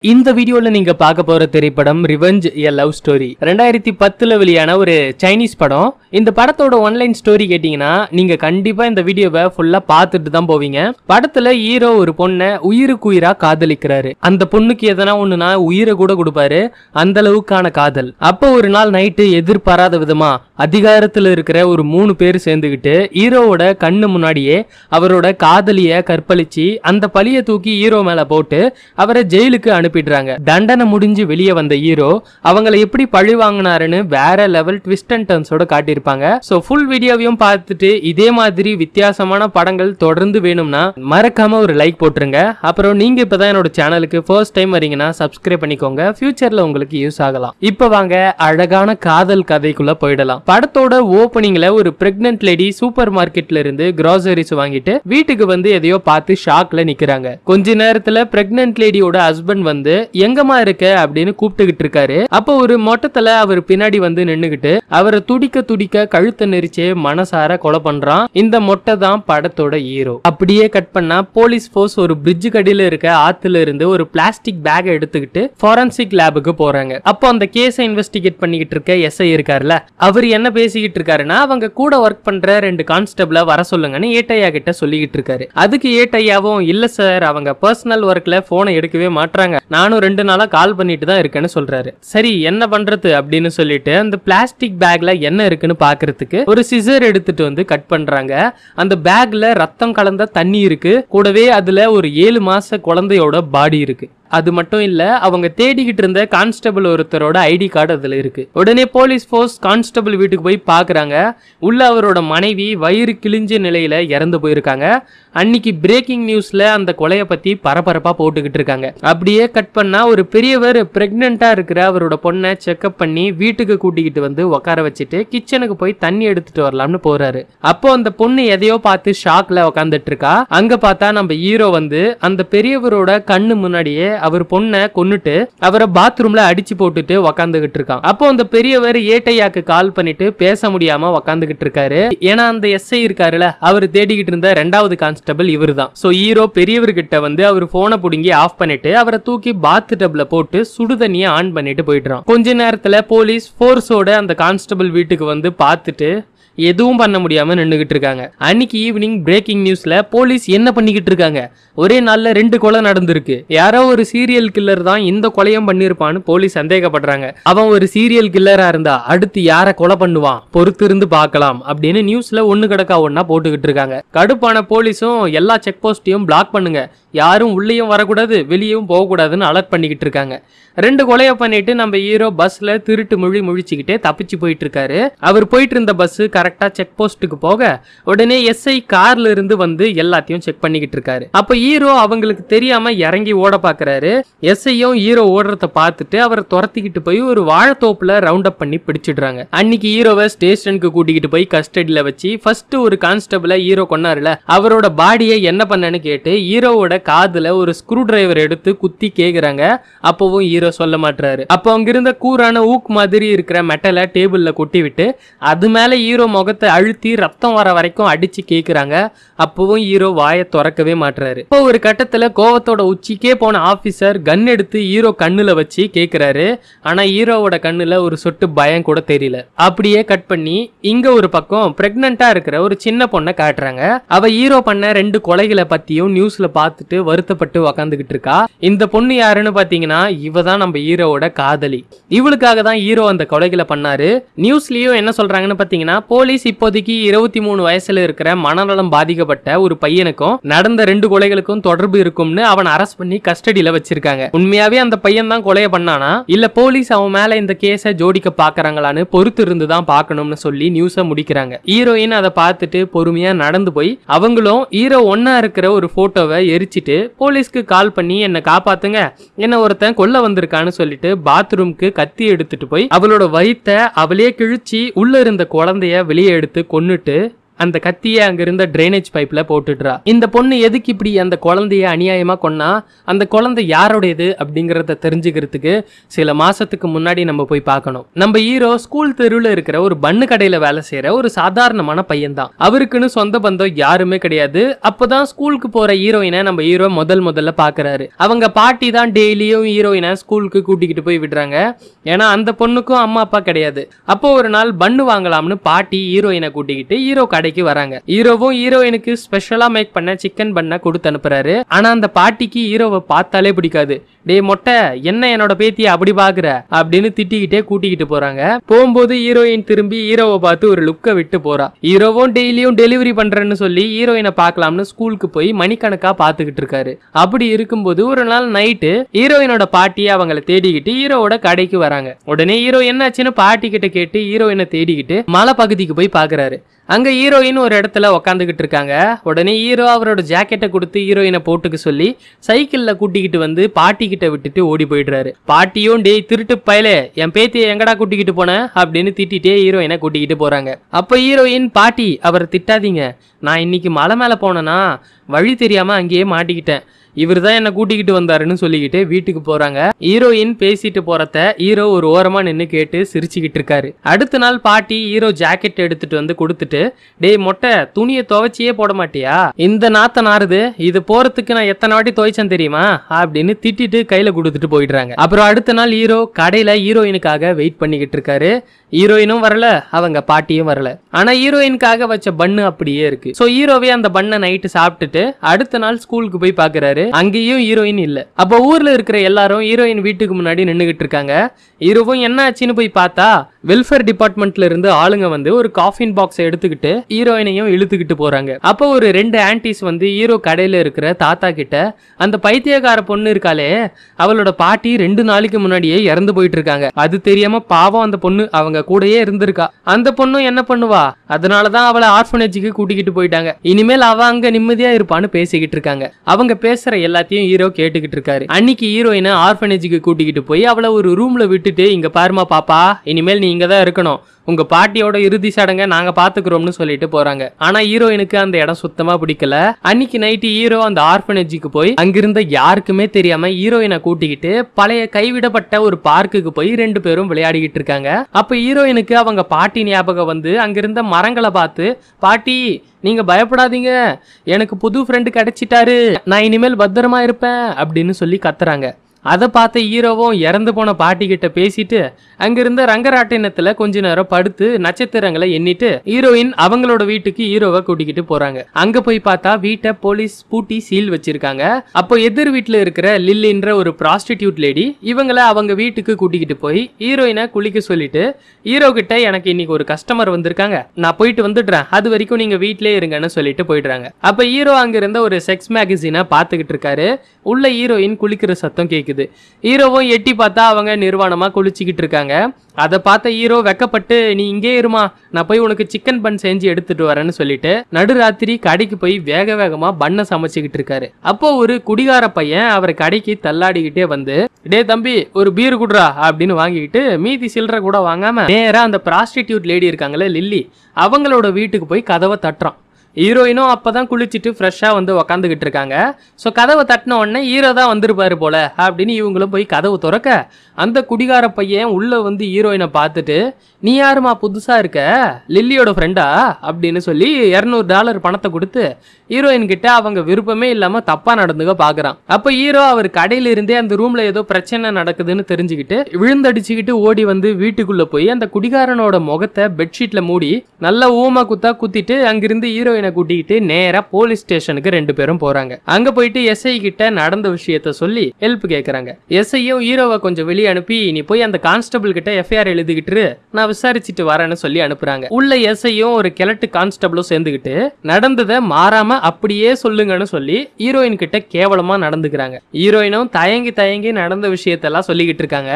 இந்த வீடியோல நீங்க பார்க்க போற திரைப்படம் ரிவெஞ்ச் எ லவ் ஸ்டோரி ரெண்டாயிரத்தி பத்துல வெளியான ஒரு சைனீஸ் படம் இந்த படத்தோட ஒன்லைன் ஸ்டோரி கேட்டீங்கன்னா நீங்க கண்டிப்பா இந்த வீடியோவை ஃபுல்லா பார்த்துட்டு தான் போவீங்க படத்துல ஹீரோ ஒரு பொண்ணை உயிருக்கு உயிரா காதலிக்கிறாரு அந்த பொண்ணுக்கு எதனா ஒண்ணுனா உயிரை கூட கொடுப்பாரு அந்த அளவுக்கான காதல் அப்போ ஒரு நாள் நைட்டு எதிர்பாராத விதமா அதிகாரத்துல இருக்கிற ஒரு மூணு பேர் சேர்ந்துக்கிட்டு ஹீரோவோட கண்ணு முன்னாடியே அவரோட காதலிய கற்பழிச்சு அந்த பழிய தூக்கி ஹீரோ மேல போட்டு அவரை ஜெயிலுக்கு அனுப்பிடுறாங்க தண்டனை முடிஞ்சு வெளியே வந்த ஹீரோ அவங்கள எப்படி பழி வாங்கினாருன்னு வேற லெவல் ட்விஸ்ட் அண்ட் டர்ன்ஸோட காட்டியிருப்பாங்க ஸோ ஃபுல் வீடியோவையும் பார்த்துட்டு இதே மாதிரி வித்தியாசமான படங்கள் தொடர்ந்து வேணும்னா மறக்காம ஒரு லைக் போட்டுருங்க அப்புறம் நீங்க இப்பதான் என்னோட சேனலுக்கு ஃபர்ஸ்ட் டைம் வரீங்கன்னா சப்ஸ்கிரைப் பண்ணிக்கோங்க ஃபியூச்சர்ல உங்களுக்கு யூஸ் ஆகலாம் இப்போ வாங்க அழகான காதல் கதைக்குள்ள போயிடலாம் படத்தோட ஓப்பனிங்ல ஒரு பிரெக்னன்ட் லேடி சூப்பர் மார்க்கெட்ல இருந்து கிராசரிஸ் வாங்கிட்டு வீட்டுக்கு வந்து எதையோ பார்த்து ஷாக்ல நிக்கிறாங்க கொஞ்ச நேரத்துல பிரெக்னன்ட் லேடியோட ஹஸ்பண்ட் வந்து எங்கம்மா இருக்க அப்படின்னு கூப்பிட்டுக்கிட்டு இருக்காரு அப்போ ஒரு மொட்டத்துல அவர் பின்னாடி வந்து நின்னுகிட்டு அவரை துடிக்க துடிக்க கழுத்தை நெரிச்சு மனசார கொலை பண்றான் இந்த மொட்டை தான் படத்தோட ஹீரோ அப்படியே கட் பண்ணா போலீஸ் ஃபோர்ஸ் ஒரு பிரிட்ஜ் கடியில இருக்க ஆத்துல இருந்து ஒரு பிளாஸ்டிக் பேக் எடுத்துக்கிட்டு ஃபாரன்சிக் லேபுக்கு போறாங்க அப்போ அந்த கேஸை இன்வெஸ்டிகேட் பண்ணிக்கிட்டு இருக்க எஸ்ஐ இருக்காருல்ல அவர் என்ன பேசிக்கிட்டு இருக்காருன்னா அவங்க கூட ஒர்க் பண்ற ரெண்டு கான்ஸ்டபிள வர சொல்லுங்கன்னு ஏட்டையா கிட்ட சொல்லிக்கிட்டு இருக்காரு அதுக்கு ஏட்டையாவும் இல்ல சார் அவங்க பர்சனல் ஒர்க்ல போனை எடுக்கவே மாட்றாங்க நானும் ரெண்டு நாளா கால் பண்ணிட்டு தான் இருக்கேன்னு சொல்றாரு சரி என்ன பண்றது அப்படின்னு சொல்லிட்டு அந்த பிளாஸ்டிக் பேக்ல என்ன இருக்குன்னு பாக்குறதுக்கு ஒரு சிசர் எடுத்துட்டு வந்து கட் பண்றாங்க அந்த பேக்ல ரத்தம் கலந்த தண்ணி இருக்கு கூடவே அதுல ஒரு ஏழு மாச குழந்தையோட பாடி இருக்கு அது மட்டும் இல்ல அவங்க தேடிக்கிட்டு இருந்த கான்ஸ்டபிள் ஒருத்தரோட ஐடி கார்டு அதுல இருக்கு உடனே போலீஸ் ஃபோர்ஸ் கான்ஸ்டபிள் வீட்டுக்கு போய் பாக்குறாங்க உள்ள அவரோட மனைவி வயிறு கிழிஞ்ச நிலையில இறந்து போயிருக்காங்க அன்னைக்கு பிரேக்கிங் நியூஸ்ல அந்த கொலையை பத்தி பரபரப்பா போட்டுக்கிட்டு இருக்காங்க அப்படியே கட் பண்ணா ஒரு பெரியவர் பிரெக்னெண்டா இருக்கிற அவரோட பொண்ணை செக்அப் பண்ணி வீட்டுக்கு கூட்டிக்கிட்டு வந்து உட்கார வச்சுட்டு கிச்சனுக்கு போய் தண்ணி எடுத்துட்டு வரலாம்னு போறாரு அப்போ அந்த பொண்ணு எதையோ பார்த்து ஷாக்ல உட்காந்துட்டு இருக்கா அங்க பார்த்தா நம்ம ஹீரோ வந்து அந்த பெரியவரோட கண்ணு முன்னாடியே அவர் பொண்ணை கொன்னுட்டு அவரை பாத்ரூம்ல அடிச்சு போட்டுட்டு உக்காந்துகிட்டு இருக்கான் அப்போ அந்த பெரியவர் ஏட்டையாக்கு கால் பண்ணிட்டு பேச முடியாம உக்காந்துகிட்டு இருக்காரு ஏன்னா அந்த எஸ்ஐ இருக்காருல அவர் தேடிக்கிட்டு இருந்த ரெண்டாவது கான்ஸ்டபிள் இவர் தான் சோ ஹீரோ பெரியவர்கிட்ட வந்து அவர் போனை புடுங்கி ஆஃப் பண்ணிட்டு அவரை தூக்கி பாத் டப்ல போட்டு சுடு தண்ணியை ஆன் பண்ணிட்டு போயிடுறான் கொஞ்ச நேரத்துல போலீஸ் ஃபோர்ஸோட அந்த கான்ஸ்டபிள் வீட்டுக்கு வந்து பார்த்துட்டு எதுவும் பண்ண முடியாம நின்றுகிட்டு இருக்காங்க அன்னைக்கு ஈவினிங் பிரேக்கிங் நியூஸ்ல போலீஸ் என்ன பண்ணிக்கிட்டு இருக்காங்க ஒரே நாள்ல ரெண்டு கொலை நடந்திருக்கு யாரோ ஒரு சீரியல் கில்லர் தான் இந்த கொலையும் பண்ணிருப்பான்னு போலீஸ் சந்தேகப்படுறாங்க அவன் ஒரு சீரியல் கில்லரா இருந்தா அடுத்து யாரை கொலை பண்ணுவான் பொறுத்து இருந்து பார்க்கலாம் அப்படின்னு நியூஸ்ல ஒண்ணு கிடக்கா ஒன்னா போட்டுக்கிட்டு இருக்காங்க கடுப்பான போலீஸும் எல்லா செக் போஸ்டையும் பிளாக் பண்ணுங்க யாரும் உள்ளேயும் வரக்கூடாது வெளியவும் போகக்கூடாதுன்னு அலர்ட் பண்ணிக்கிட்டு இருக்காங்க ரெண்டு கொலையை பண்ணிட்டு நம்ம ஹீரோ பஸ்ல திருட்டு மொழி முழிச்சுக்கிட்டே தப்பிச்சு போயிட்டு இருக்காரு அவர் போயிட்டு இருந்த பஸ் கரெக்டா செக் போஸ்ட்டுக்கு போக உடனே எஸ்ஐ கார்ல இருந்து வந்து எல்லாத்தையும் செக் பண்ணிக்கிட்டு இருக்காரு அப்ப ஹீரோ அவங்களுக்கு தெரியாம இறங்கி ஓட பாக்குறாரு எஸ்ஐயும் ஹீரோ ஓடுறத பார்த்துட்டு அவரை துரத்திக்கிட்டு போய் ஒரு வாழைத்தோப்புல ரவுண்ட் அப் பண்ணி பிடிச்சிடுறாங்க அன்னைக்கு ஹீரோவை ஸ்டேஷனுக்கு கூட்டிக்கிட்டு போய் கஸ்டடியில வச்சு ஃபர்ஸ்ட் ஒரு கான்ஸ்டபிள ஹீரோ கொன்னாருல அவரோட பாடியை என்ன பண்ணேன்னு கேட்டு ஹீரோவோட காதுல ஒரு ஸ்க்ரூ டிரைவர் எடுத்து குத்தி கேக்குறாங்க அப்பவும் ஹீரோ சொல்ல மாட்டாரு அப்போ அங்க இருந்த கூரான ஊக் மாதிரி இருக்கிற மெட்டலை டேபிள்ல கொட்டி விட்டு அது மேல ஹீரோ முகத்தை அழுத்தி ரத்தம் வர வரைக்கும் அடிச்சு கேக்குறாங்க அப்பவும் ஹீரோ வாயை திறக்கவே மாட்டுறாரு இப்போ ஒரு கட்டத்துல கோவத்தோட உச்சிக்கே போன ஆபீசர் கன் எடுத்து ஹீரோ கண்ணுல வச்சு கேக்குறாரு ஆனா ஹீரோவோட கண்ணுல ஒரு சொட்டு பயம் கூட தெரியல அப்படியே கட் பண்ணி இங்க ஒரு பக்கம் பிரெக்னண்டா இருக்கிற ஒரு சின்ன பொண்ணை காட்டுறாங்க அவ ஹீரோ பண்ண ரெண்டு கொலைகளை பத்தியும் நியூஸ்ல பார்த்துட்டு வருத்தப்பட்டு உக்காந்துகிட்டு இருக்கா இந்த பொண்ணு யாருன்னு பாத்தீங்கன்னா இவ தான் நம்ம ஹீரோவோட காதலி இவளுக்காக தான் ஹீரோ அந்த கொலைகளை பண்ணாரு நியூஸ்லயும் என்ன சொல்றாங்கன்னு பாத்தீங்கன்னா போலீஸ் இப்போதைக்கு இருபத்தி மூணு வயசுல இருக்கிற மனநலம் பாதிக்கப்பட்ட ஒரு பையனுக்கும் நடந்த ரெண்டு கொலைகளுக்கும் தொடர்பு இருக்கும்னு அவனை அரெஸ்ட் பண்ணி கஸ்டடியில வச்சிருக்காங்க உண்மையாவே அந்த பையன் தான் கொலையை பண்ணானா இல்ல போலீஸ் அவன் மேல இந்த கேஸை ஜோடிக்க பாக்குறாங்களான்னு பொறுத்து இருந்து தான் பார்க்கணும்னு சொல்லி நியூஸை முடிக்கிறாங்க ஹீரோயின் அதை பார்த்துட்டு பொறுமையா நடந்து போய் அவங்களும் ஹீரோ ஒன்னா இருக்கிற ஒரு போட்டோவை எரிச்சிட்டு போலீஸ்க்கு கால் பண்ணி என்னை காப்பாத்துங்க என்ன ஒருத்தன் கொல்ல வந்திருக்கான்னு சொல்லிட்டு பாத்ரூம்க்கு கத்தி எடுத்துட்டு போய் அவளோட வயித்தை அவளே கிழிச்சு உள்ள இருந்த குழந்தைய வெளியே எடுத்து கொன்னுட்டு அந்த கத்தியை அங்க இருந்த ட்ரைனேஜ் பைப்ல போட்டுடுறா இந்த பொண்ணு எதுக்கு இப்படி அந்த குழந்தைய அநியாயமா கொன்னா அந்த குழந்தை யாருடையது அப்படிங்கறத தெரிஞ்சுக்கிறதுக்கு சில மாசத்துக்கு முன்னாடி நம்ம போய் பார்க்கணும் நம்ம ஹீரோ ஸ்கூல் தெருவில் இருக்கிற ஒரு பண்ணு கடையில வேலை செய்யற ஒரு சாதாரணமான பையன் தான் அவருக்குன்னு சொந்த பந்தம் யாருமே கிடையாது அப்பதான் ஸ்கூலுக்கு போற ஹீரோயினை நம்ம ஹீரோ முதல் முதல்ல பாக்குறாரு அவங்க பாட்டி தான் டெய்லியும் ஹீரோயினை ஸ்கூலுக்கு கூட்டிக்கிட்டு போய் விடுறாங்க ஏன்னா அந்த பொண்ணுக்கும் அம்மா அப்பா கிடையாது அப்போ ஒரு நாள் பண்ணு வாங்கலாம்னு பாட்டி ஹீரோயினை கூட்டிக்கிட்டு ஹீரோ கடைக்கு வராங்க ஹீரோவும் ஹீரோயினுக்கு ஸ்பெஷலா மேக் பண்ண சிக்கன் பண்ண கொடுத்து அனுப்புறாரு ஆனா அந்த பாட்டிக்கு ஹீரோவை பார்த்தாலே பிடிக்காது டேய் மொட்டை என்ன என்னோட பேத்திய அப்படி பாக்குற அப்படின்னு திட்டிக்கிட்டே கூட்டிக்கிட்டு போறாங்க போகும்போது ஹீரோயின் திரும்பி ஹீரோவை பார்த்து ஒரு லுக்கை விட்டு போறா ஹீரோவும் டெய்லியும் டெலிவரி பண்றேன்னு சொல்லி ஹீரோயினை பார்க்கலாம்னு ஸ்கூலுக்கு போய் மணிக்கணக்கா பார்த்துக்கிட்டு இருக்காரு அப்படி இருக்கும்போது ஒரு நாள் நைட்டு ஹீரோயினோட பாட்டி அவங்கள தேடிக்கிட்டு ஹீரோவோட கடைக்கு வராங்க உடனே ஹீரோ என்னாச்சுன்னு பாட்டி கிட்ட கேட்டு ஹீரோயினை தேடிக்கிட்டு மலை பகுதிக்கு போய் பாக்குறாரு அங்க ஹீரோயின் ஒரு இடத்துல உக்காந்துக்கிட்டு இருக்காங்க உடனே ஹீரோ அவரோட ஜாக்கெட்டை கொடுத்து ஹீரோயினை போட்டுக்க சொல்லி சைக்கிள்ல கூட்டிக்கிட்டு வந்து பாட்டி கிட்ட விட்டுட்டு ஓடி போயிடுறாரு பாட்டியும் டேய் திருட்டு பயலே என் பேத்தியை எங்கடா கூட்டிக்கிட்டு போன அப்படின்னு திட்டிட்டே ஹீரோயினை கூட்டிக்கிட்டு போறாங்க அப்ப ஹீரோயின் பாட்டி அவரை திட்டாதீங்க நான் இன்னைக்கு மலை மேல போனேனா வழி தெரியாம அங்கேயே மாட்டிக்கிட்டேன் இவர் தான் என்ன கூட்டிக்கிட்டு வந்தாருன்னு சொல்லிக்கிட்டு வீட்டுக்கு போறாங்க ஹீரோயின் பேசிட்டு போறத ஹீரோ ஒரு ஓரமா நின்னு கேட்டு சிரிச்சுக்கிட்டு இருக்காரு அடுத்த நாள் பாட்டி ஹீரோ ஜாக்கெட் எடுத்துட்டு வந்து கொடுத்துட்டு டேய் மொட்டை துணியை துவைச்சியே போட மாட்டியா இந்த நாத்த நாறுது இது போறதுக்கு நான் எத்தனை வாட்டி துவைச்சேன் தெரியுமா அப்படின்னு திட்டிட்டு கையில கொடுத்துட்டு போயிடுறாங்க அப்புறம் அடுத்த நாள் ஹீரோ கடையில ஹீரோயினுக்காக வெயிட் பண்ணிக்கிட்டு இருக்காரு ஹீரோயினும் வரல அவங்க பாட்டியும் வரல ஆனா ஹீரோயினுக்காக வச்ச பண்ணு அப்படியே இருக்கு சோ ஹீரோவே அந்த பண்ணை நைட்டு சாப்பிட்டுட்டு அடுத்த நாள் ஸ்கூலுக்கு போய் பாக்குறாரு அங்கேயும் ஹீரோயின் இல்ல அப்ப ஊர்ல இருக்கிற எல்லாரும் ஹீரோயின் வீட்டுக்கு முன்னாடி நின்னுகிட்டு இருக்காங்க ஹீரோவும் என்ன ஆச்சுன்னு போய் பார்த்தா வெல்ஃபேர் டிபார்ட்மெண்ட்ல இருந்து ஆளுங்க வந்து ஒரு காஃபின் பாக்ஸை எடுத்துக்கிட்டு ஹீரோயினையும் இழுத்துக்கிட்டு போறாங்க அப்போ ஒரு ரெண்டு ஆன்டிஸ் வந்து ஹீரோ கடையில இருக்கிற தாத்தா கிட்ட அந்த பைத்தியக்கார பொண்ணு இருக்காளே அவளோட பாட்டி ரெண்டு நாளைக்கு முன்னாடியே இறந்து போயிட்டு இருக்காங்க அது தெரியாம பாவம் அந்த பொண்ணு அவங்க கூடயே இருந்திருக்கா அந்த பொண்ணும் என்ன பண்ணுவா அதனாலதான் அவளை ஆர்ஃபனேஜுக்கு கூட்டிக்கிட்டு போயிட்டாங்க இனிமேல் அவ அங்க நிம்மதியா இருப்பான்னு பேசிக்கிட்டு இருக்காங்க அவங்க பேசுற எல்லாத்தையும் ஹீரோ கேட்டுக்கிட்டு இருக்காரு அன்னைக்கு ஹீரோயினை ஆர்ஃபனேஜுக்கு கூட்டிக்கிட்டு போய் அவளை ஒரு ரூம்ல விட்டுட்டு இங்க பாருமா பாப்பா இனிமேல் நீ இங்க தான் இருக்கணும் உங்க பாட்டியோட இறுதி சடங்கை நாங்க பாத்துக்கிறோம்னு சொல்லிட்டு போறாங்க ஆனா ஹீரோயினுக்கு அந்த இடம் சுத்தமா பிடிக்கல அன்னைக்கு நைட்டு ஹீரோ அந்த ஆர்ஃபனேஜுக்கு போய் அங்கிருந்த யாருக்குமே தெரியாம ஹீரோயினை கூட்டிக்கிட்டு பழைய கைவிடப்பட்ட ஒரு பார்க்குக்கு போய் ரெண்டு பேரும் விளையாடிக்கிட்டு இருக்காங்க அப்ப ஹீரோயினுக்கு அவங்க பாட்டி ஞாபகம் வந்து அங்கிருந்த மரங்களை பார்த்து பாட்டி நீங்க பயப்படாதீங்க எனக்கு புது ஃப்ரெண்டு கிடைச்சிட்டாரு நான் இனிமேல் பத்திரமா இருப்பேன் அப்படின்னு சொல்லி கத்துறாங்க அதை பார்த்த ஹீரோவும் இறந்து போன பாட்டி கிட்ட பேசிட்டு அங்கிருந்த ரங்கராட்டினத்துல கொஞ்ச நேரம் படுத்து நட்சத்திரங்களை எண்ணிட்டு ஹீரோயின் அவங்களோட வீட்டுக்கு ஹீரோவை கூட்டிக்கிட்டு போறாங்க அங்க போய் பார்த்தா வீட்டை போலீஸ் பூட்டி சீல் வச்சிருக்காங்க அப்போ எதிர் வீட்டுல இருக்கிற லில்லின்ற ஒரு ப்ராஸ்டிடியூட் லேடி இவங்கள அவங்க வீட்டுக்கு கூட்டிக்கிட்டு போய் ஹீரோயினை குளிக்க சொல்லிட்டு ஹீரோ கிட்ட எனக்கு இன்னைக்கு ஒரு கஸ்டமர் வந்திருக்காங்க நான் போயிட்டு வந்துடுறேன் அது வரைக்கும் நீங்க வீட்லயே இருங்கன்னு சொல்லிட்டு போயிடுறாங்க அப்ப ஹீரோ அங்க இருந்த ஒரு செக்ஸ் மேகசினை பார்த்துக்கிட்டு இருக்காரு உள்ள ஹீரோயின் குளிக்கிற சத்தம் கேக்குது ஹீரோவும் எட்டி பார்த்தா அவங்க நிர்வாணமா குளிச்சுக்கிட்டு இருக்காங்க அதை பார்த்த ஹீரோ வெக்கப்பட்டு நீ இங்கே இருமா நான் போய் உனக்கு சிக்கன் பன் செஞ்சு எடுத்துட்டு வரேன்னு சொல்லிட்டு நடுராத்திரி கடைக்கு போய் வேக வேகமா பண்ணை சமைச்சுக்கிட்டு இருக்காரு அப்போ ஒரு குடிகார பையன் அவர் கடைக்கு தள்ளாடிக்கிட்டே வந்து டே தம்பி ஒரு பீர் குடுறா அப்படின்னு வாங்கிக்கிட்டு மீதி சில்லறை கூட வாங்காம நேரா அந்த ப்ராஸ்டிடியூட் லேடி இருக்காங்களே லில்லி அவங்களோட வீட்டுக்கு போய் கதவை தட்டுறான் ஹீரோயினும் அப்பதான் குளிச்சுட்டு ஃப்ரெஷ்ஷாக வந்து உக்காந்துக்கிட்டு இருக்காங்க ஸோ கதவை தட்டின உடனே ஹீரோ தான் வந்திருப்பாரு போல அப்படின்னு இவங்களும் போய் கதவு திறக்க அந்த குடிகார பையன் உள்ள வந்து ஹீரோயினை பார்த்துட்டு நீ யாருமா புதுசா இருக்க லில்லியோட ஃப்ரெண்டா அப்படின்னு சொல்லி இரநூறு டாலர் பணத்தை கொடுத்து ஹீரோயின் கிட்ட அவங்க விருப்பமே இல்லாம தப்பா நடந்துக்க பாக்குறான் அப்ப ஹீரோ அவர் கடையில இருந்தே அந்த ரூம்ல ஏதோ பிரச்சனை நடக்குதுன்னு தெரிஞ்சுக்கிட்டு விழுந்தடிச்சுக்கிட்டு ஓடி வந்து வீட்டுக்குள்ள போய் அந்த குடிகாரனோட முகத்தை பெட்ஷீட்ல மூடி நல்லா ஊமா குத்தா குத்திட்டு அங்கிருந்து ஹீரோயினை கூட்டிக்கிட்டு நேரா போலீஸ் ஸ்டேஷனுக்கு ரெண்டு பேரும் போறாங்க அங்க போயிட்டு எஸ்ஐ கிட்ட நடந்த விஷயத்த சொல்லி ஹெல்ப் கேக்குறாங்க எஸ்ஐயும் ஹீரோவை கொஞ்சம் வெளியே அனுப்பி நீ போய் அந்த கான்ஸ்டபிள் கிட்ட எஃப்ஐஆர் எழுதிக்கிட்டு இரு, நான் விசாரிச்சுட்டு வரேன்னு சொல்லி அனுப்புறாங்க உள்ள எஸ்ஐயும் ஒரு கிழட்டு கான்ஸ்டபிளும் சேர்ந்துக்கிட்டு நடந்ததை மாறாம அப்படியே சொல்லுங்கன்னு சொல்லி ஹீரோயின் கிட்ட கேவலமா நடந்துக்கிறாங்க ஹீரோயினும் தயங்கி தயங்கி நடந்த விஷயத்தெல்லாம் சொல்லிக்கிட்டு இருக்காங்க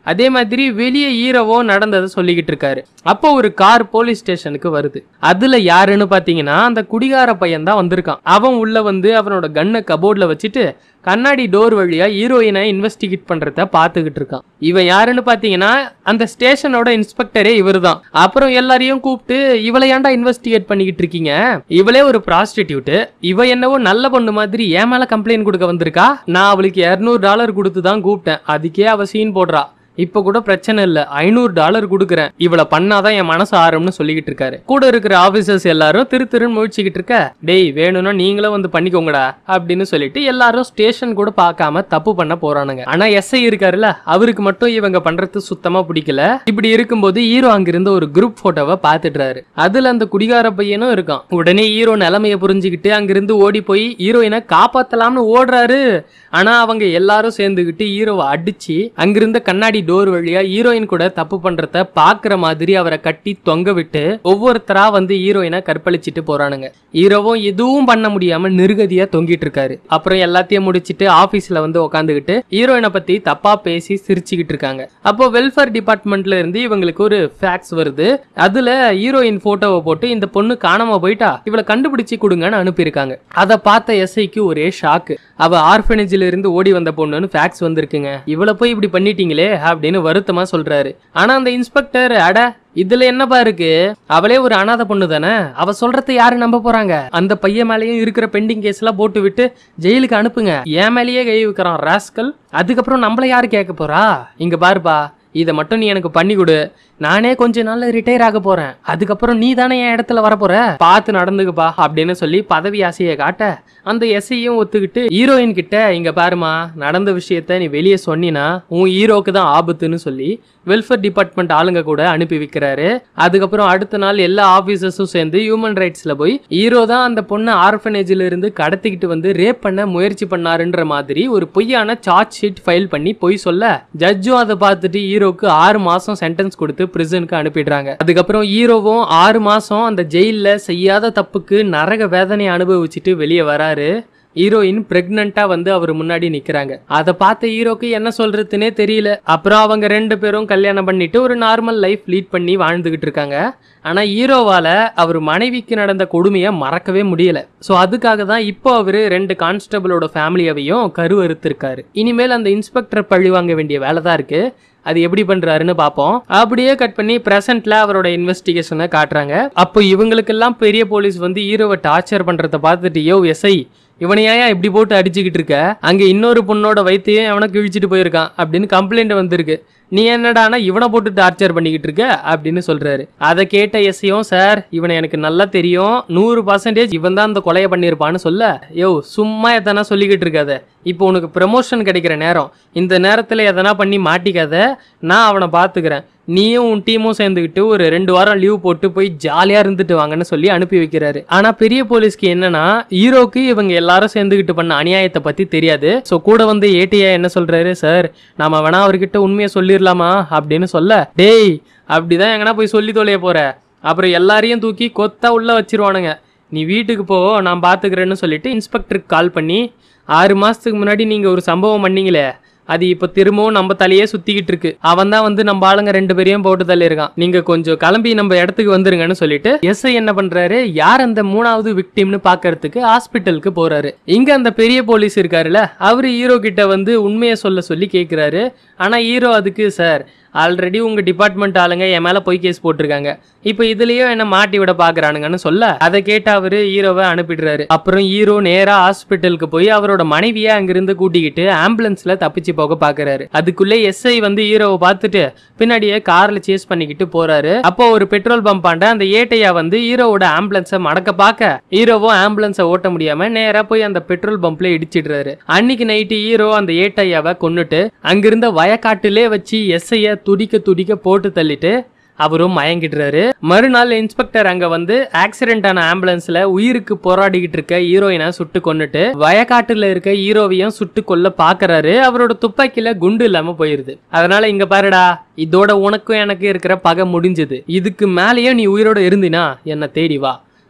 அதே மாதிரி வெளியே ஹீரோவும் நடந்ததை சொல்லிக்கிட்டு இருக்காரு அப்போ ஒரு கார் போலீஸ் ஸ்டேஷனுக்கு வருது அதுல யாருன்னு பாத்தீங்கன்னா அந்த குடிகார பையன் தான் வந்திருக்கான் அவன் உள்ள வந்து அவனோட கன்னை கபோர்ட்ல வச்சுட்டு கண்ணாடி டோர் வழியா ஹீரோயினை இன்வெஸ்டிகேட் பண்றத பாத்துக்கிட்டு இருக்கான் இவன் யாருன்னு பாத்தீங்கன்னா அந்த ஸ்டேஷனோட இன்ஸ்பெக்டரே இவர்தான் அப்புறம் எல்லாரையும் கூப்பிட்டு இவளை ஏன்டா இன்வெஸ்டிகேட் பண்ணிக்கிட்டு இருக்கீங்க இவளே ஒரு ப்ராஸ்டிடியூட் இவ என்னவோ நல்ல பொண்ணு மாதிரி என் மேல கம்ப்ளைண்ட் கொடுக்க வந்திருக்கா நான் அவளுக்கு இரநூறு டாலர் கொடுத்து தான் கூப்பிட்டேன் அதுக்கே அவ சீன் போடுறா இப்ப கூட பிரச்சனை இல்ல ஐநூறு டாலர் கொடுக்குறேன் இவளை பண்ணாதான் என் மனசு ஆறும்னு சொல்லிக்கிட்டு இருக்காரு கூட இருக்கிற ஆபீசர்ஸ் எல்லாரும் திரு திருன்னு முழிச்சுக்கிட்டு இருக்க டேய் வேணும்னா நீங்களும் வந்து பண்ணிக்கோங்கடா அப்படின்னு சொல்லிட்டு எல்லாரும் ஸ்டேஷன் கூட பார்க்காம தப்பு பண்ண போறானுங்க ஆனா எஸ்ஐ இருக்காருல்ல அவருக்கு மட்டும் இவங்க பண்றது சுத்தமா பிடிக்கல இப்படி இருக்கும்போது ஹீரோ அங்கிருந்த ஒரு குரூப் போட்டோவை பாத்துடுறாரு அதுல அந்த குடிகார பையனும் இருக்கான் உடனே ஹீரோ நிலைமைய புரிஞ்சுக்கிட்டு அங்கிருந்து ஓடி போய் ஹீரோயினை காப்பாத்தலாம்னு ஓடுறாரு ஆனா அவங்க எல்லாரும் சேர்ந்துக்கிட்டு ஹீரோவை அடிச்சு அங்கிருந்த கண்ணாடி டோர் வழியா ஹீரோயின் கூட தப்பு பண்றத பாக்குற மாதிரி அவரை கட்டி தொங்க விட்டு ஒவ்வொருத்தரா வந்து ஹீரோயினை கற்பழிச்சிட்டு போறானுங்க ஹீரோவும் எதுவும் பண்ண முடியாம நிருகதியா தொங்கிட்டு இருக்காரு அப்புறம் எல்லாத்தையும் முடிச்சிட்டு ஆபீஸ்ல வந்து உட்காந்துக்கிட்டு ஹீரோயினை பத்தி தப்பா பேசி சிரிச்சுக்கிட்டு இருக்காங்க அப்போ வெல்ஃபேர் டிபார்ட்மெண்ட்ல இருந்து இவங்களுக்கு ஒரு ஃபேக்ஸ் வருது அதுல ஹீரோயின் போட்டோவை போட்டு இந்த பொண்ணு காணாம போயிட்டா இவளை கண்டுபிடிச்சு கொடுங்கன்னு அனுப்பியிருக்காங்க அதை பார்த்த எஸ்ஐக்கு ஒரே ஷாக்கு அவ ஆர்ஃபனேஜ்ல இருந்து ஓடி வந்த பொண்ணுன்னு ஃபேக்ஸ் வந்திருக்குங்க இவளை போய் இப்படி பண்ணிட்டீங்களே அப்படின்னு வருத்தமா சொல்றாரு ஆனா அந்த இன்ஸ்பெக்டர் அட இதுல என்னப்பா இருக்கு அவளே ஒரு அனாதை பொண்ணு தானே அவ சொல்றத யாரு நம்ப போறாங்க அந்த பையன் மேலயும் இருக்கிற பெண்டிங் கேஸ் எல்லாம் போட்டு விட்டு ஜெயிலுக்கு அனுப்புங்க என் மேலேயே கை வைக்கிறான் ராஸ்கல் அதுக்கப்புறம் நம்மள யாரு கேட்க போறா இங்க பாருப்பா இதை மட்டும் நீ எனக்கு பண்ணி கொடு நானே கொஞ்ச நாள்ல ரிட்டையர் ஆக போறேன் அதுக்கப்புறம் நீ தானே என் இடத்துல வரப்போற பார்த்து நடந்துக்குப்பா அப்படின்னு சொல்லி பதவி ஆசையை காட்ட அந்த எஸ்ஐயும் ஒத்துக்கிட்டு ஹீரோயின் கிட்ட இங்க பாருமா நடந்த விஷயத்த நீ வெளியே சொன்னினா உன் ஹீரோக்கு தான் ஆபத்துன்னு சொல்லி வெல்ஃபேர் டிபார்ட்மெண்ட் ஆளுங்க கூட அனுப்பி வைக்கிறாரு அதுக்கப்புறம் அடுத்த நாள் எல்லா ஆபீசர்ஸும் சேர்ந்து ஹியூமன் ரைட்ஸ்ல போய் ஹீரோ தான் அந்த பொண்ணை ஆர்ஃபனேஜ்ல இருந்து கடத்திக்கிட்டு வந்து ரேப் பண்ண முயற்சி பண்ணாருன்ற மாதிரி ஒரு பொய்யான சார்ஜ் ஷீட் ஃபைல் பண்ணி பொய் சொல்ல ஜட்ஜும் அதை பார்த்துட்டு ஹீரோக்கு ஆறு மாசம் சென்டென்ஸ் கொடுத்து பிரிசனுக்கு அனுப்பிடுறாங்க அதுக்கப்புறம் ஹீரோவும் ஆறு மாசம் அந்த ஜெயில்ல செய்யாத தப்புக்கு நரக வேதனை அனுபவிச்சுட்டு வெளியே வராரு ஹீரோயின் பிரெக்னண்டா வந்து அவர் முன்னாடி நிக்கிறாங்க அதை பார்த்த ஹீரோக்கு என்ன சொல்றதுன்னே தெரியல அப்புறம் அவங்க ரெண்டு பேரும் கல்யாணம் பண்ணிட்டு ஒரு நார்மல் லைஃப் லீட் பண்ணி வாழ்ந்துகிட்டு இருக்காங்க ஆனா ஹீரோவால அவர் மனைவிக்கு நடந்த கொடுமையை மறக்கவே முடியல ஸோ அதுக்காக தான் இப்போ அவர் ரெண்டு கான்ஸ்டபிளோட ஃபேமிலியவையும் கருவறுத்திருக்காரு இனிமேல் அந்த இன்ஸ்பெக்டர் பழி வாங்க வேண்டிய வேலை தான் இருக்கு அது எப்படி பண்றாருன்னு பார்ப்போம் அப்படியே கட் பண்ணி பிரசன்ட்ல அவரோட இன்வெஸ்டிகேஷனை காட்டுறாங்க அப்போ இவங்களுக்கெல்லாம் பெரிய போலீஸ் வந்து ஹீரோவை டார்ச்சர் பண்றத பார்த்துட்டு யோ எஸ்ஐ இவனையா இப்படி போட்டு அடிச்சுக்கிட்டு இருக்க அங்க இன்னொரு பொண்ணோட வயித்தையும் அவனை கிழிச்சிட்டு போயிருக்கான் அப்படின்னு கம்ப்ளைண்ட் வந்திருக்கு நீ என்னடானா இவனை போட்டு டார்ச்சர் பண்ணிக்கிட்டு இருக்க அப்படின்னு சொல்றாரு அதை கேட்ட எஸ்ஐயும் சார் இவனை எனக்கு நல்லா தெரியும் நூறு பர்சன்டேஜ் இவன் தான் அந்த கொலையை பண்ணியிருப்பான்னு சொல்ல யோ சும்மா எதனா சொல்லிக்கிட்டு இருக்காத இப்போ உனக்கு ப்ரமோஷன் கிடைக்கிற நேரம் இந்த நேரத்தில் எதனா பண்ணி மாட்டிக்காத நான் அவனை பார்த்துக்கிறேன் நீயும் உன் டீமும் சேர்ந்துக்கிட்டு ஒரு ரெண்டு வாரம் லீவ் போட்டு போய் ஜாலியா இருந்துட்டு வாங்கன்னு சொல்லி அனுப்பி வைக்கிறாரு ஆனா பெரிய போலீஸ்க்கு என்னன்னா ஹீரோக்கு இவங்க எல்லாரும் சேர்ந்துக்கிட்டு பண்ண அநியாயத்தை பத்தி தெரியாது சோ கூட வந்து ஏடிஐ என்ன சொல்றாரு சார் நாம வேணா அவர்கிட்ட உண்மையை சொல்லிடலாமா அப்படின்னு சொல்ல டேய் அப்படிதான் எங்கனா போய் சொல்லி தொலைய போற அப்புறம் எல்லாரையும் தூக்கி கொத்தா உள்ள வச்சிருவானுங்க நீ வீட்டுக்கு போ நான் பாத்துக்கிறேன்னு சொல்லிட்டு இன்ஸ்பெக்டருக்கு கால் பண்ணி ஆறு மாசத்துக்கு முன்னாடி நீங்க ஒரு சம்பவம் பண்ணீங்களே அது இப்போ திரும்பவும் நம்ம தலையே சுத்திக்கிட்டு இருக்கு அவன் தான் வந்து நம்ம ஆளுங்க ரெண்டு பேரையும் போட்டு தள்ளியிருக்கான் நீங்க கொஞ்சம் கிளம்பி நம்ம இடத்துக்கு வந்துருங்கன்னு சொல்லிட்டு எஸ்ஐ என்ன பண்றாரு யார் அந்த மூணாவது விக்டிம்னு பாக்குறதுக்கு ஹாஸ்பிட்டலுக்கு போறாரு இங்க அந்த பெரிய போலீஸ் இருக்காருல்ல அவரு ஹீரோ கிட்ட வந்து உண்மையை சொல்ல சொல்லி கேக்குறாரு ஆனா ஹீரோ அதுக்கு சார் ஆல்ரெடி உங்க டிபார்ட்மெண்ட் ஆளுங்க என் மேல பொய் கேஸ் போட்டிருக்காங்க இப்போ இதுலயும் என்ன மாட்டி விட பாக்குறானுங்கன்னு சொல்ல அதை கேட்டு அவரு ஹீரோவை அனுப்பிடுறாரு அப்புறம் ஹீரோ நேரா ஹாஸ்பிட்டலுக்கு போய் அவரோட மனைவியை அங்கிருந்து கூட்டிக்கிட்டு ஆம்புலன்ஸ்ல தப்பிச்சு போக பாக்குறாரு அதுக்குள்ளே எஸ்ஐ வந்து ஹீரோவை பார்த்துட்டு பின்னாடியே கார்ல சேஸ் பண்ணிக்கிட்டு போறாரு அப்போ ஒரு பெட்ரோல் பம்ப் ஆண்ட அந்த ஏட்டையா வந்து ஹீரோவோட ஆம்புலன்ஸை மடக்க பார்க்க ஹீரோவும் ஆம்புலன்ஸை ஓட்ட முடியாம நேரா போய் அந்த பெட்ரோல் பம்ப்ல இடிச்சிடுறாரு அன்னைக்கு நைட்டு ஹீரோ அந்த ஏட்டையாவை கொன்னுட்டு அங்கிருந்த வயக்காட்டிலே வச்சு எஸ்ஐய துடிக்க துடிக்க போட்டு தள்ளிட்டு அவரும் மயங்கிடுறாரு மறுநாள் இன்ஸ்பெக்டர் அங்க வந்து ஆக்சிடென்ட் ஆன ஆம்புலன்ஸ்ல உயிருக்கு போராடிக்கிட்டு இருக்க ஹீரோயினை சுட்டு கொன்னுட்டு வயக்காட்டுல இருக்க ஹீரோவையும் சுட்டு கொல்ல பாக்குறாரு அவரோட துப்பாக்கில குண்டு இல்லாம போயிருது அதனால இங்க பாருடா இதோட உனக்கும் எனக்கு இருக்கிற பகை முடிஞ்சது இதுக்கு மேலேயே நீ உயிரோட இருந்தினா என்ன தேடி வா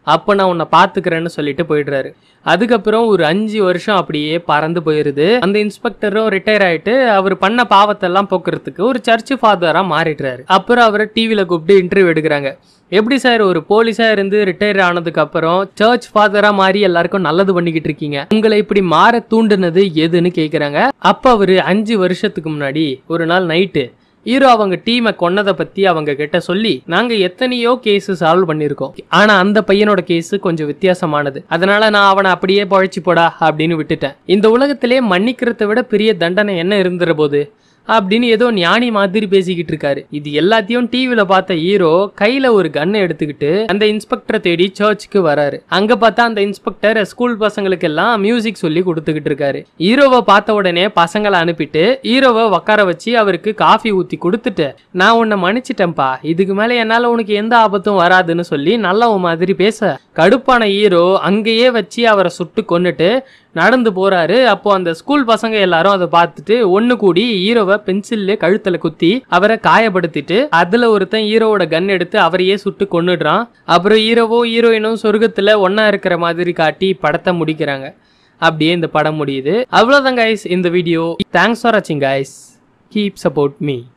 அப்போ நான் உன்னை பார்த்துக்கிறேன்னு சொல்லிட்டு போயிடுறாரு அதுக்கப்புறம் ஒரு அஞ்சு வருஷம் அப்படியே பறந்து போயிருது அந்த இன்ஸ்பெக்டரும் ரிட்டையர் ஆயிட்டு அவர் பண்ண பாவத்தெல்லாம் போக்குறதுக்கு ஒரு சர்ச் ஃபாதரா மாறிடுறாரு அப்புறம் அவரை டிவியில கூப்பிட்டு இன்டர்வியூ எடுக்கிறாங்க எப்படி சார் ஒரு போலீஸா இருந்து ரிட்டையர் ஆனதுக்கு அப்புறம் சர்ச் ஃபாதரா மாறி எல்லாருக்கும் நல்லது பண்ணிக்கிட்டு இருக்கீங்க உங்களை இப்படி மாற தூண்டுனது எதுன்னு கேக்குறாங்க அப்ப அவரு அஞ்சு வருஷத்துக்கு முன்னாடி ஒரு நாள் நைட்டு ஹீரோ அவங்க டீமை கொன்னதை பத்தி அவங்க கிட்ட சொல்லி நாங்க எத்தனையோ கேஸ் சால்வ் பண்ணியிருக்கோம் ஆனா அந்த பையனோட கேஸ் கொஞ்சம் வித்தியாசமானது அதனால நான் அவனை அப்படியே பழைச்சு போடா அப்படின்னு விட்டுட்டேன் இந்த உலகத்திலே மன்னிக்கிறதை விட பெரிய தண்டனை என்ன இருந்துற போது அப்படின்னு ஏதோ ஞானி மாதிரி பேசிக்கிட்டு இருக்காரு இது எல்லாத்தையும் டிவில பார்த்த ஹீரோ கையில ஒரு கன்னை எடுத்துக்கிட்டு அந்த இன்ஸ்பெக்டரை தேடி சர்ச்சுக்கு வராரு அங்க பார்த்தா அந்த இன்ஸ்பெக்டர் ஸ்கூல் பசங்களுக்கு எல்லாம் மியூசிக் சொல்லி கொடுத்துக்கிட்டு இருக்காரு ஹீரோவை பார்த்த உடனே பசங்களை அனுப்பிட்டு ஹீரோவை உட்கார வச்சு அவருக்கு காஃபி ஊத்தி கொடுத்துட்டு நான் உன்னை மன்னிச்சிட்டேன்ப்பா இதுக்கு மேல என்னால உனக்கு எந்த ஆபத்தும் வராதுன்னு சொல்லி நல்லவன் மாதிரி பேச கடுப்பான ஹீரோ அங்கேயே வச்சு அவரை சுட்டு கொன்னுட்டு நடந்து போறாரு அப்போ அந்த ஸ்கூல் பசங்க எல்லாரும் அதை பார்த்துட்டு ஒண்ணு கூடி ஹீரோவை பென்சில்ல கழுத்துல குத்தி அவரை காயப்படுத்திட்டு அதுல ஒருத்தன் ஹீரோவோட கன் எடுத்து அவரையே சுட்டு கொன்னுடுறான் அப்புறம் ஹீரோவோ ஹீரோயினும் சொர்க்கத்துல ஒண்ணா இருக்கிற மாதிரி காட்டி படத்தை முடிக்கிறாங்க அப்படியே இந்த படம் முடியுது அவ்வளவுதான் கைஸ் இந்த வீடியோ தேங்க்ஸ் ஃபார் வாட்சிங் கைஸ் கீப் சப்போர்ட் மீ